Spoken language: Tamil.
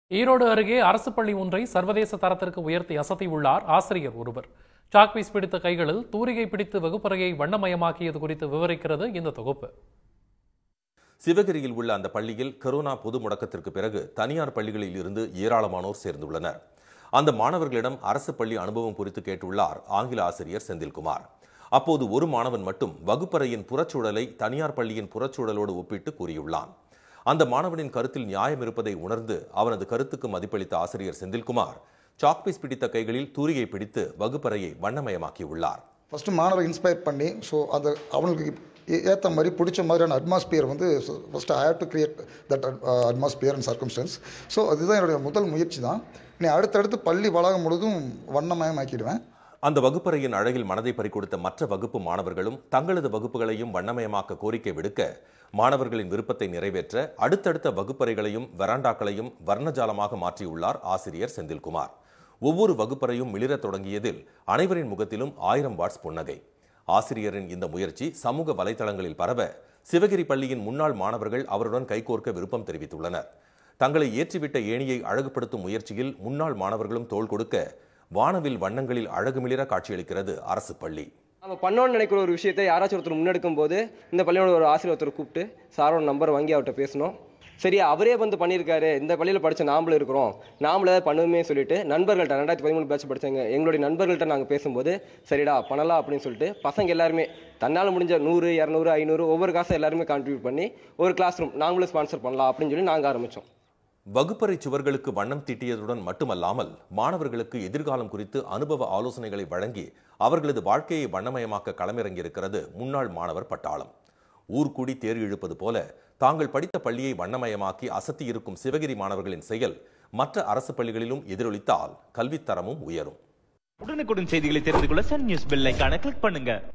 ஈரோடு அருகே அரசு பள்ளி ஒன்றை சர்வதேச தரத்திற்கு உயர்த்தி அசத்தியுள்ளார் ஆசிரியர் ஒருவர் சாக்பீஸ் பிடித்த கைகளில் தூரிகை பிடித்து வகுப்பறையை வண்ணமயமாக்கியது குறித்து விவரிக்கிறது இந்த தொகுப்பு சிவகிரியில் உள்ள அந்த பள்ளியில் கரோனா பொது முடக்கத்திற்கு பிறகு தனியார் பள்ளிகளில் இருந்து ஏராளமானோர் சேர்ந்துள்ளனர் அந்த மாணவர்களிடம் அரசு பள்ளி அனுபவம் குறித்து கேட்டுள்ளார் ஆங்கில ஆசிரியர் செந்தில்குமார் அப்போது ஒரு மாணவன் மட்டும் வகுப்பறையின் புறச்சூழலை தனியார் பள்ளியின் புறச்சூழலோடு ஒப்பிட்டு கூறியுள்ளான் அந்த மாணவனின் கருத்தில் நியாயம் இருப்பதை உணர்ந்து அவனது கருத்துக்கு மதிப்பளித்த ஆசிரியர் செந்தில்குமார் சாக்பீஸ் பிடித்த கைகளில் தூரிகை பிடித்து வகுப்பறையை வண்ணமயமாக்கியுள்ளார் ஃபஸ்ட்டு மாணவர் இன்ஸ்பயர் பண்ணி ஸோ அது அவனுக்கு ஏற்ற மாதிரி பிடிச்ச மாதிரியான அட்மாஸ்பியர் வந்து first I have to create that atmosphere and circumstances so அதுதான் என்னுடைய முதல் முயற்சி தான் நீ அடுத்தடுத்து பள்ளி வளாகம் முழுதும் வண்ணமயமாக்கிடுவேன் அந்த வகுப்பறையின் அழகில் மனதை பறிகொடுத்த மற்ற வகுப்பு மாணவர்களும் தங்களது வகுப்புகளையும் வண்ணமயமாக்க கோரிக்கை விடுக்க மாணவர்களின் விருப்பத்தை நிறைவேற்ற அடுத்தடுத்த வகுப்பறைகளையும் வராண்டாக்களையும் வர்ணஜாலமாக மாற்றியுள்ளார் ஆசிரியர் செந்தில்குமார் ஒவ்வொரு வகுப்பறையும் மிளிரத் தொடங்கியதில் அனைவரின் முகத்திலும் ஆயிரம் வாட்ஸ் புன்னகை ஆசிரியரின் இந்த முயற்சி சமூக வலைதளங்களில் பரவ சிவகிரி பள்ளியின் முன்னாள் மாணவர்கள் அவருடன் கைகோர்க்க விருப்பம் தெரிவித்துள்ளனர் தங்களை ஏற்றிவிட்ட ஏணியை அழகுபடுத்தும் முயற்சியில் முன்னாள் மாணவர்களும் தோள் கொடுக்க வானவில் வண்ணங்களில் அழகுமிளிர காட்சியளிக்கிறது அரசு பள்ளி நம்ம பண்ணோன்னு நினைக்கிற ஒரு விஷயத்தை யாராச்சும் ஒருத்தர் முன்னெடுக்கும் போது இந்த பள்ளியோட ஒரு ஆசிரியர் ஒருத்தர் கூப்பிட்டு சாரோட நம்பர் வாங்கி அவர்கிட்ட பேசணும் சரி அவரே வந்து பண்ணியிருக்காரு இந்த பள்ளியில் படித்த நாமளும் இருக்கிறோம் நாமளும் ஏதாவது பண்ணுமே சொல்லிட்டு நண்பர்கள்ட்ட ரெண்டாயிரத்தி பதிமூணு பேட்ச் படித்தாங்க எங்களுடைய நண்பர்கள்ட்ட நாங்கள் பேசும்போது சரிடா பண்ணலாம் அப்படின்னு சொல்லிட்டு பசங்க எல்லாருமே தன்னால் முடிஞ்ச நூறு இரநூறு ஐநூறு ஒவ்வொரு காசை எல்லாருமே கான்ட்ரிபியூட் பண்ணி ஒரு கிளாஸ் ரூம் நாங்களும் ஸ்பான்சர் பண்ணலாம் அப்படின்னு சொல்லி நாங்கள் ஆரம்பித்தோம் வகுப்பறை சுவர்களுக்கு வண்ணம் தீட்டியதுடன் மட்டுமல்லாமல் மாணவர்களுக்கு எதிர்காலம் குறித்து அனுபவ ஆலோசனைகளை வழங்கி அவர்களது வாழ்க்கையை வண்ணமயமாக்க களமிறங்கியிருக்கிறது முன்னாள் மாணவர் பட்டாளம் ஊர்கூடி தேர் இழுப்பது போல தாங்கள் படித்த பள்ளியை வண்ணமயமாக்கி அசத்தி இருக்கும் சிவகிரி மாணவர்களின் செயல் மற்ற அரசு பள்ளிகளிலும் எதிரொலித்தால் கல்வித்தரமும் உயரும் உடனுக்குடன் செய்திகளை தெரிந்து கொள்ள சன் நியூஸ் பெல் ஐகானை கிளிக் பண்ணுங்க